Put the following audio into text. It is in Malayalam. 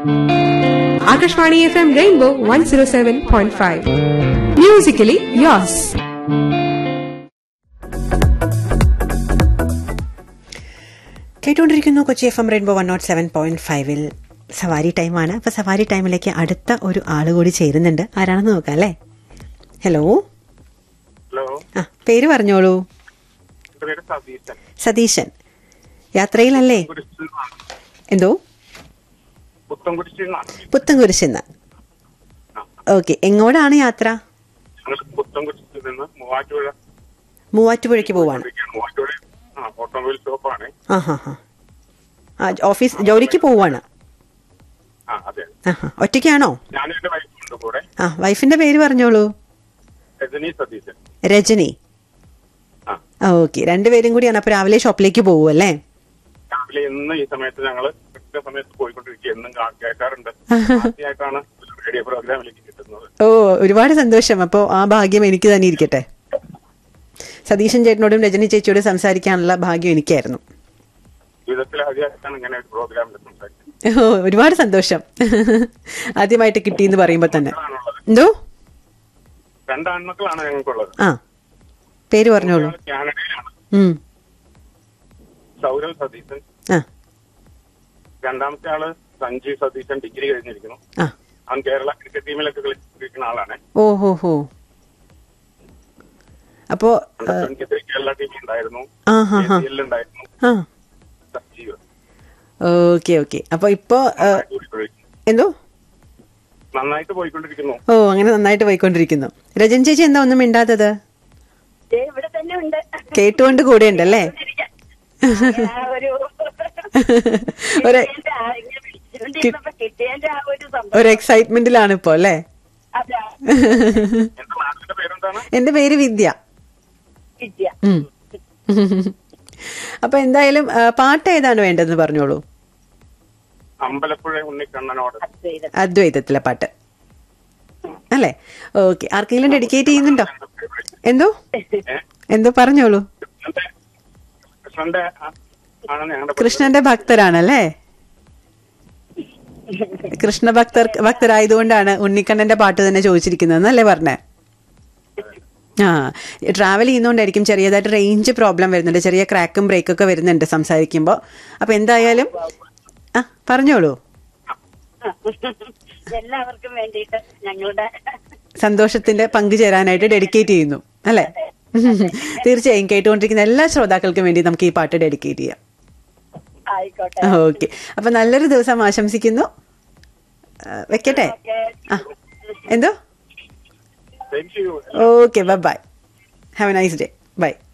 Akashvani FM Rainbow 107.5. Musically yours. കേട്ടുകൊണ്ടിരിക്കുന്നു Kochi F M rainbow one nought seven point ഫൈവിൽ സവാരി ടൈമാണ് അപ്പൊ സവാരി ടൈമിലേക്ക് അടുത്ത ഒരു ആള് കൂടി ചേരുന്നുണ്ട് ആരാണെന്ന് നോക്കാം അല്ലേ ഹലോ ഹലോ ആ പേര് പറഞ്ഞോളൂ എന്റെ പേര് സതീശൻ സതീശൻ യാത്രയിലല്ലേ കുരിശിൽ എന്തോ പുത്തൻകുരിശിൽ നിന്നാണ് പുത്തൻകുരിശിന്ന് ഓക്കെ എങ്ങോട്ടാണ് യാത്ര ഞങ്ങൾ പുത്തൻകുരിശിൽ നിന്ന് മൂവാറ്റുപുഴ മൂവാറ്റുപുഴയ്ക്ക് പോവാണ് ഇരിക്കുകയാണ്. മൂവാറ്റുപുഴ ആ ഓട്ടോമൊബൈൽ ഷോപ്പാണ് ആ ഹാ ഹാ ആ ഓഫീസ് ജോലിക്ക് പോവാണ് ആ അതെ ആ ഹാ ഒറ്റയ്ക്കാണോ ഞാനും എന്റെ വൈഫുണ്ട് കൂടെ ആ വൈഫിന്റെ പേര് പറഞ്ഞോളൂ രജനി സതീശൻ രജനി ആ ആ ഓക്കെ രണ്ടുപേരും കൂടിയാണ് അപ്പൊ രാവിലെ ഷോപ്പിലേക്ക് പോകും അല്ലേ രാവിലെ ഇന്ന് ഈ സമയത്ത് ഞങ്ങള് കൃത്യ സമയത്ത് പോയിക്കൊണ്ടിരിക്കുക എന്നും കാ- കേൾക്കാറുണ്ട് ആദ്യമായിട്ടാണ് റേഡിയോ പ്രോഗ്രാമിലേക്ക് കിട്ടുന്നത് ഓ ഒരുപാട് സന്തോഷം അപ്പോൾ ആ ഭാഗ്യം എനിക്ക് തന്നെ ഇരിക്കട്ടെ സതീശൻ ചേട്ടനോടും രജനി ചേച്ചിയോടും സംസാരിക്കാനുള്ള ഭാഗ്യം എനിക്കായിരുന്നു ജീവിതത്തിൽ ആദ്യമായിട്ടാണ് ഇങ്ങനെ ഒരു പ്രോഗ്രാമിൽ സംസാരിക്കുന്നത് ഓ ഒരുപാട് സന്തോഷം ആദ്യമായിട്ട് കിട്ടിയെന്ന് പറയുമ്പോൾ തന്നെ ആണുള്ളത് എന്തോ രണ്ട് ആൺമക്കളാണ് ഞങ്ങൾക്കുള്ളത് ആ പേര് പറഞ്ഞോളൂ ഒരാള് കാനഡയിലാണ് ഉം സൗരവ് സതീശൻ ആ രണ്ടാമത്തെ ആള് സഞ്ജീവ് സതീശൻ ഡിഗ്രി കഴിഞ്ഞിരിക്കുന്നു ആ അവൻ കേരള ക്രിക്കറ്റ് ടീമിലൊക്കെ കളിച്ചിരിക്കുന്ന ആളാണ് ഓ ഹോ ഹോ അപ്പോ ട്വന്റി കേരള ടീമിൽ ഉണ്ടായിരുന്നു ആ ഹാ ഹാ ACL ഉണ്ടായിരുന്നു ആ സജീവ് ഓക്കെ ഓക്കെ അപ്പൊ ഇപ്പോ ആ, പോയിക്കൊണ്ടിരിക്കുന്നു. എന്തോ നന്നായിട്ട് പോയിക്കൊണ്ടിരിക്കുന്നു ഓ അങ്ങനെ നന്നായിട്ട് പോയിക്കൊണ്ടിരിക്കുന്നു രജൻ ചേച്ചി എന്താ ഒന്നും മിണ്ടാത്തത് ദേ ഇവിടെ തന്നെ ഉണ്ട് കേട്ടുകൊണ്ട് കൂടെ ഉണ്ടല്ലേ ആ ഒരു ഒരു കിട്ടിയതിന്റെ ആ ഇങ്ങനെ വിളിച്ചുകൊണ്ടിരുന്നപ്പോ കിട്ടിയതിന്റെ ആ ഒരു സംഭവം ഒരു എക്സൈറ്റ്മെന്റിലാണ് ഇപ്പോ അല്ലേ അതാ എന്റെ നാട്ടിന്റെ പേരെന്താണ് എന്റെ പേര് വിദ്യ വിദ്യ ഉം. അപ്പൊ എന്തായാലും ആ, പാട്ട് ഏതാണ് വേണ്ടതെന്ന് പറഞ്ഞോളൂ അമ്പലപ്പുഴ ഉണ്ണിക്കണ്ണനോട് അദ്വൈതം അദ്വൈതത്തിലെ പാട്ട് അല്ലേ ഓക്കെ ആർക്കെങ്കിലും ഡെഡിക്കേറ്റ് ചെയ്യുന്നുണ്ടോ എന്തോ ഏ? എന്തോ പറഞ്ഞോളൂ കൃഷ്ണന്റെ കൃഷ്ണന്റെ ആ- ആണ് ഞങ്ങളുടെ കൃഷ്ണന്റെ ഭക്തരാണല്ലേ കൃഷ്ണ ഭക്തർ ഭക്തരായതുകൊണ്ടാണ് ഉണ്ണിക്കണ്ണന്റെ പാട്ട് തന്നെ ചോദിച്ചിരിക്കുന്നതെന്നല്ലേ പറഞ്ഞേ ആ ട്രാവൽ ചെയ്യുന്നോണ്ടായിരിക്കും ചെറിയതായിട്ട് റേഞ്ച് പ്രോബ്ലം വരുന്നുണ്ട് ചെറിയ ക്രാക്കും ബ്രേക്കൊക്കെ വരുന്നുണ്ട് സംസാരിക്കുമ്പോൾ അപ്പൊ എന്തായാലും ആ പറഞ്ഞോളൂ എല്ലാവർക്കും വേണ്ടിയിട്ട് ഞങ്ങളുടെ സന്തോഷത്തിന്റെ പങ്കുചേരാനായിട്ട് ഡെഡിക്കേറ്റ് ചെയ്യുന്നു അല്ലേ തീർച്ചയായും കേട്ടുകൊണ്ടിരിക്കുന്ന എല്ലാ ശ്രോതാക്കൾക്കും വേണ്ടി നമുക്ക് ഈ പാട്ട് ഡെഡിക്കേറ്റ് ചെയ്യാം ആയിക്കോട്ടെ ഓക്കെ അപ്പൊ നല്ലൊരു ദിവസം ആശംസിക്കുന്നു ആ, വെക്കട്ടെ ഓക്കെ ആ എന്തോ thank you okay bye bye have a nice day by